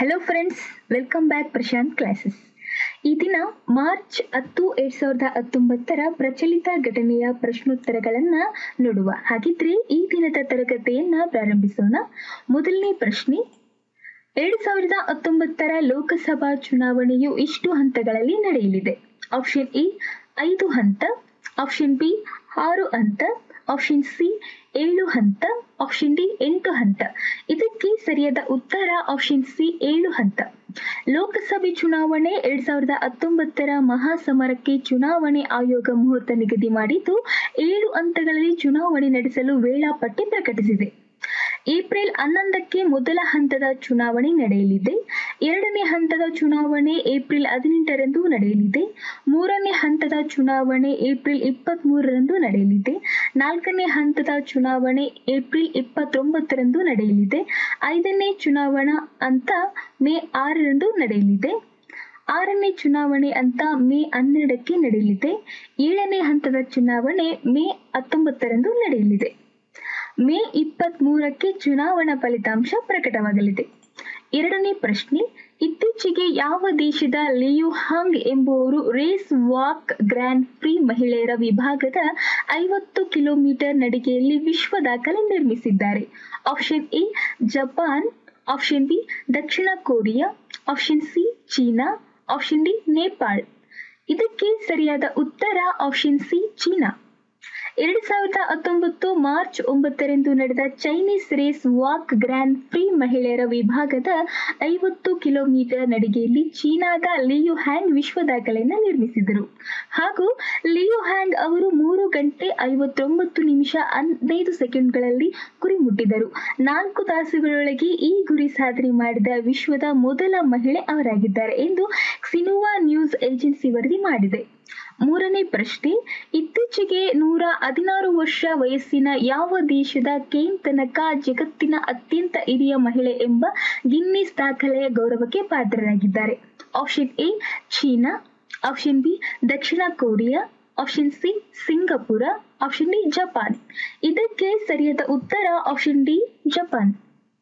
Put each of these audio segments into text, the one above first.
hello friends welcome back Prashant classes ಈ ದಿನ March ಹತ್ತು ಎರಡ್ ಸಾವಿರದ ಹತ್ತೊಂಬತ್ತರ ಪ್ರಚಲಿತ ಘಟನೆಯ ಪ್ರಶ್ನೋತ್ತರಗಳನ್ನ ನೋಡುವ ಹಾಗಿದ್ರೆ ಈ ದಿನದ ತರಗತಿಯನ್ನ ಪ್ರಾರಂಭಿಸೋಣ ಮೊದಲನೇ ಪ್ರಶ್ನೆ ಎರಡ್ ಸಾವಿರದ ಹತ್ತೊಂಬತ್ತರ ಲೋಕಸಭಾ ಚುನಾವಣೆಯು ಎಷ್ಟು ಹಂತಗಳಲ್ಲಿ ನಡೆಯಲಿದೆ ಆಪ್ಷನ್ ಎ ಐದು ಹಂತ ಆಪ್ಷನ್ ಬಿ ಆರು ಹಂತ ಆಪ್ಷನ್ ಸಿ ಏಳು ಹಂತ ಆಪ್ಷನ್ ಡಿ ಎಂಟು ಹಂತ ಇದಕ್ಕೆ ಸರಿಯಾದ ಉತ್ತರ ಆಪ್ಷನ್ ಸಿ ಏಳು ಹಂತ ಲೋಕಸಭೆ ಚುನಾವಣೆ ಎರಡ್ ಸಾವಿರದ ಹತ್ತೊಂಬತ್ತರ ಮಹಾಸಮರಕ್ಕೆ ಚುನಾವಣೆ ಆಯೋಗ ಮುಹೂರ್ತ ನಿಗದಿ ಮಾಡಿದ್ದು ಏಳು ಹಂತಗಳಲ್ಲಿ ಚುನಾವಣೆ ನಡೆಸಲು ವೇಳಾಪಟ್ಟಿ ಪ್ರಕಟಿಸಿದೆ ಏಪ್ರಿಲ್ ಹನ್ನೊಂದಕ್ಕೆ ಮೊದಲ ಹಂತದ ಚುನಾವಣೆ ನಡೆಯಲಿದೆ ಎರಡನೇ ಹಂತದ ಚುನಾವಣೆ ಏಪ್ರಿಲ್ ಹದಿನೆಂಟರಂದು ನಡೆಯಲಿದೆ ಮೂರನೇ ಹಂತದ ಚುನಾವಣೆ ಏಪ್ರಿಲ್ ಇಪ್ಪತ್ತ್ ಮೂರರಂದು ನಡೆಯಲಿದೆ ನಾಲ್ಕನೇ ಹಂತದ ಚುನಾವಣೆ ಏಪ್ರಿಲ್ ಇಪ್ಪತ್ತೊಂಬತ್ತರಂದು ನಡೆಯಲಿದೆ ಐದನೇ ಚುನಾವಣಾ ಹಂತ ಮೇ ಆರರಂದು ನಡೆಯಲಿದೆ ಆರನೇ ಚುನಾವಣೆ ಅಂತ ಮೇ ಹನ್ನೆರಡಕ್ಕೆ ನಡೆಯಲಿದೆ ಏಳನೇ ಹಂತದ ಚುನಾವಣೆ ಮೇ ಹತ್ತೊಂಬತ್ತರಂದು ನಡೆಯಲಿದೆ ಮೇ ಇಪ್ಪತ್ತ್ ಮೂರಕ್ಕೆ ಚುನಾವಣಾ ಫಲಿತಾಂಶ ಪ್ರಕಟವಾಗಲಿದೆ ಎರಡನೇ ಪ್ರಶ್ನೆ ಇತ್ತೀಚೆಗೆ ಯಾವ ದೇಶದ ಲಿಯು ಹಾಂಗ್ ಎಂಬುವರು ರೇಸ್ ವಾಕ್ ಗ್ರ್ಯಾಂಡ್ ಪ್ರಿ ಮಹಿಳೆಯರ ವಿಭಾಗದ ಐವತ್ತು ಕಿಲೋಮೀಟರ್ ನಡಿಗೆಯಲ್ಲಿ ವಿಶ್ವ ದಾಖಲೆ ನಿರ್ಮಿಸಿದ್ದಾರೆ option A Japan option B ದಕ್ಷಿಣ Korea option C China option D Nepal ಇದಕ್ಕೆ ಸರಿಯಾದ ಉತ್ತರ ಆಪ್ಷನ್ ಸಿ ಚೀನಾ ಎರಡ್ ಸಾವಿರದ ಹತ್ತೊಂಬತ್ತು ಮಾರ್ಚ್ ಒಂಬತ್ತರಂದು ನಡೆದ Chinese race walk grand prix ಮಹಿಳೆಯರ ವಿಭಾಗದ ಐವತ್ತು ಕಿಲೋಮೀಟರ್ ನಡಿಗೆಯಲ್ಲಿ ಚೀನಾದ ಲಿಯು ಹ್ಯಾಂಗ್ ವಿಶ್ವ ದಾಖಲೆಯನ್ನು ನಿರ್ಮಿಸಿದರು ಹಾಗೂ ಲಿಯು ಹ್ಯಾಂಗ್ ಅವರು ಮೂರು ಗಂಟೆ ಐವತ್ತೊಂಬತ್ತು ನಿಮಿಷ ಹದಿನೈದು ಸೆಕೆಂಡ್ಗಳಲ್ಲಿ ಗುರಿ ಮುಟ್ಟಿದರು ನಾಲ್ಕು ತಾಸುಗಳೊಳಗೆ ಈ ಗುರಿ ಸಾಧನೆ ಮಾಡಿದ ವಿಶ್ವದ ಮೊದಲ ಮಹಿಳೆ ಅವರಾಗಿದ್ದಾರೆ ಎಂದು ಕ್ಸಿನುವಾ ನ್ಯೂಸ್ ಏಜೆನ್ಸಿ ವರದಿ ಮಾಡಿದೆ ಮೂರನೇ ಪ್ರಶ್ನೆ ಇತ್ತೀಚೆಗೆ ನೂರ ಹದಿನಾರು ವರ್ಷ ವಯಸ್ಸಿನ ಯಾವ ದೇಶದ ಕೇನ್ ತನಕ ಜಗತ್ತಿನ ಅತ್ಯಂತ ಹಿರಿಯ ಮಹಿಳೆ ಎಂಬ ಗಿನ್ನಿಸ್ ದಾಖಲೆಯ ಗೌರವಕ್ಕೆ ಪಾತ್ರರಾಗಿದ್ದಾರೆ option A China option B ದಕ್ಷಿಣ Korea option C Singapore option D Japan ಇದಕ್ಕೆ ಸರಿಯಾದ ಉತ್ತರ ಆಪ್ಷನ್ ಡಿ ಜಪಾನ್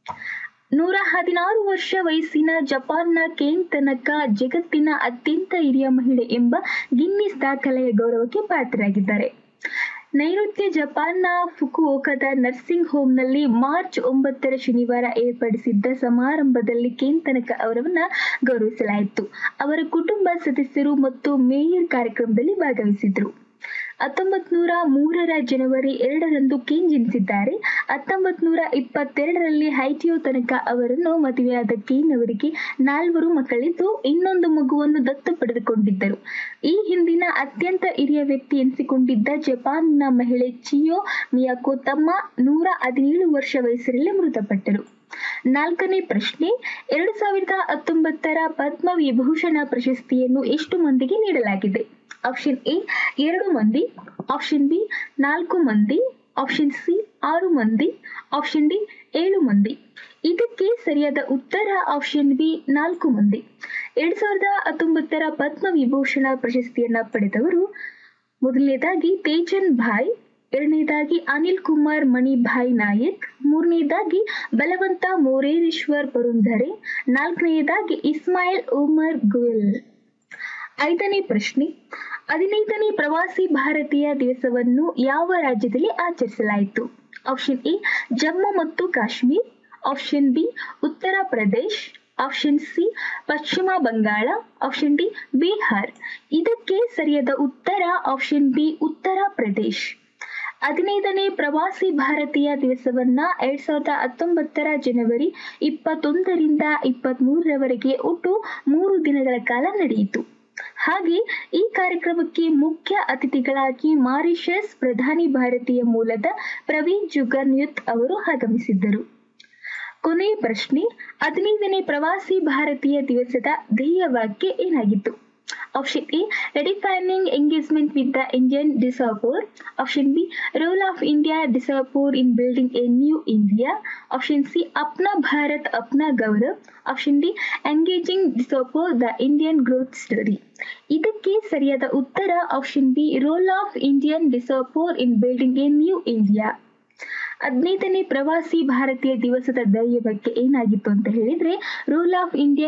ನೂರ ಹದಿನಾರು ವರ್ಷ ವಯಸ್ಸಿನ ಜಪಾನ್ನ ಕೇನ್ ತನಕ ಜಗತ್ತಿನ ಅತ್ಯಂತ ಹಿರಿಯ ಮಹಿಳೆ ಎಂಬ ಗಿನ್ನಿಸ್ ದಾಖಲೆಯ ಗೌರವಕ್ಕೆ ಪಾತ್ರರಾಗಿದ್ದಾರೆ ನೈಋತ್ಯ ಜಪಾನ್ನ ಫುಕುಓಕದ ನರ್ಸಿಂಗ್ ಹೋಮ್ನಲ್ಲಿ ಮಾರ್ಚ್ ಒಂಬತ್ತರ ಶನಿವಾರ ಏರ್ಪಡಿಸಿದ್ದ ಸಮಾರಂಭದಲ್ಲಿ ಕೇನ್ ತನಕ ಅವರನ್ನ ಗೌರವಿಸಲಾಯಿತು ಅವರ ಕುಟುಂಬ ಸದಸ್ಯರು ಮತ್ತು ಮೇಯರ್ ಕಾರ್ಯಕ್ರಮದಲ್ಲಿ ಭಾಗವಹಿಸಿದ್ರು ಹತ್ತೊಂಬತ್ ನೂರ ಮೂರರ ಜನವರಿ ಎರಡರಂದು ಕೇನ್ ಜನಿಸಿದ್ದಾರೆ ಹತ್ತೊಂಬತ್ ನೂರ ಇಪ್ಪತ್ತೆರಡರಲ್ಲಿ ಹೈಟಿಯೋ ತನಕ ಅವರನ್ನು ಮದುವೆಯಾದ ಕೇನ್ ಅವರಿಗೆ ನಾಲ್ವರು ಮಕ್ಕಳಿದ್ದು ಇನ್ನೊಂದು ಮಗುವನ್ನು ದತ್ತು ಪಡೆದುಕೊಂಡಿದ್ದರು ಈ ಹಿಂದಿನ ಅತ್ಯಂತ ಹಿರಿಯ ವ್ಯಕ್ತಿ ಎನಿಸಿಕೊಂಡಿದ್ದ ಜಪಾನ್ನ ಮಹಿಳೆ ಚಿಯೋ ಮಿಯಾಕೋ ತಮ್ಮ ನೂರ ಹದಿನೇಳು ವರ್ಷ ವಯಸ್ಸಿನಲ್ಲಿ ಮೃತಪಟ್ಟರು ನಾಲ್ಕನೇ ಪ್ರಶ್ನೆ ಎರಡು ಸಾವಿರದ ಹತ್ತೊಂಬತ್ತರ ಪದ್ಮ ವಿಭೂಷಣ ಪ್ರಶಸ್ತಿಯನ್ನು ಎಷ್ಟು ಮಂದಿಗೆ ನೀಡಲಾಗಿದೆ ಆಪ್ಷನ್ ಎ ಎರಡು ಮಂದಿ ಆಪ್ಷನ್ ಬಿ ನಾಲ್ಕು ಮಂದಿ ಆಪ್ಷನ್ ಸಿ ಆರು ಮಂದಿ ಆಪ್ಷನ್ ಡಿ ಏಳು ಮಂದಿ ಇದಕ್ಕೆ ಸರಿಯಾದ ಉತ್ತರ ಆಪ್ಷನ್ ಬಿ ನಾಲ್ಕು ಮಂದಿ ಎರಡ್ ಸಾವಿರದ ಹತ್ತೊಂಬತ್ತರ ಪದ್ಮ ವಿಭೂಷಣ ಪ್ರಶಸ್ತಿಯನ್ನ ಪಡೆದವರು ಮೊದಲನೇದಾಗಿ ತೇಜನ್ ಭಾಯ್ ಎರಡನೇದಾಗಿ ಅನಿಲ್ ಕುಮಾರ್ ಮಣಿಭಾಯ್ ನಾಯಕ್ ಮೂರನೇದಾಗಿ ಬಲವಂತ ಮೋರೇಶ್ವರ್ ಪರುಂಧರೆ ನಾಲ್ಕನೆಯದಾಗಿ ಇಸ್ಮಾಯಿಲ್ ಉಮರ್ ಗುಯಲ್ ಐದನೇ ಪ್ರಶ್ನೆ ಹದಿನೈದನೇ ಪ್ರವಾಸಿ ಭಾರತೀಯ ದಿವಸವನ್ನು ಯಾವ ರಾಜ್ಯದಲ್ಲಿ ಆಚರಿಸಲಾಯಿತು ಆಪ್ಷನ್ ಎ ಜಮ್ಮು ಮತ್ತು ಕಾಶ್ಮೀರ್ ಆಪ್ಷನ್ ಬಿ ಉತ್ತರ ಪ್ರದೇಶ್ ಆಪ್ಷನ್ ಸಿ ಪಶ್ಚಿಮ ಬಂಗಾಳ ಆಪ್ಷನ್ ಡಿ ಬಿಹಾರ್ ಇದಕ್ಕೆ ಸರಿಯಾದ ಉತ್ತರ ಆಪ್ಷನ್ ಬಿ ಉತ್ತರ ಪ್ರದೇಶ್ ಹದಿನೈದನೇ ಪ್ರವಾಸಿ ಭಾರತೀಯ ದಿವಸವನ್ನ ಎರಡ್ ಸಾವಿರದ ಹತ್ತೊಂಬತ್ತರ ಜನವರಿ ಇಪ್ಪತ್ತೊಂದರಿಂದ ಇಪ್ಪತ್ತ್ ಮೂರರವರೆಗೆ ಒಟ್ಟು ಮೂರು ದಿನಗಳ ಕಾಲ ನಡೆಯಿತು ಹಾಗೆ ಈ ಕಾರ್ಯಕ್ರಮಕ್ಕೆ ಮುಖ್ಯ ಅತಿಥಿಗಳಾಗಿ ಮಾರಿಷಸ್ ಪ್ರಧಾನಿ ಭಾರತೀಯ ಮೂಲದ ಪ್ರವೀಣ್ ಜುಗನ್ಯುತ್ ಅವರು ಆಗಮಿಸಿದ್ದರು ಕೊನೆಯ ಪ್ರಶ್ನೆ ಹದಿನೈದನೇ ಪ್ರವಾಸಿ ಭಾರತೀಯ ದಿವಸದ ಧ್ಯೇಯ ವಾಕ್ಯ ಏನಾಗಿತ್ತು option A redefining engagement with the Indian diaspora option B role of India diaspora in building a new India option C Apna Bharat Apna Gaurav option D engaging diaspora the Indian growth story ಇದಕ್ಕೆ ಸರಿಯಾದ ಉತ್ತರ option B role of Indian diaspora in building a new India ಹದಿನೈದನೇ ಪ್ರವಾಸಿ ಭಾರತೀಯ ದಿವಸದ ಧ್ಯೇಯ ಬಗ್ಗೆ ಏನಾಗಿತ್ತು ಅಂತ ಹೇಳಿದ್ರೆ ರೂಲ್ ಆಫ್ ಇಂಡಿಯಾ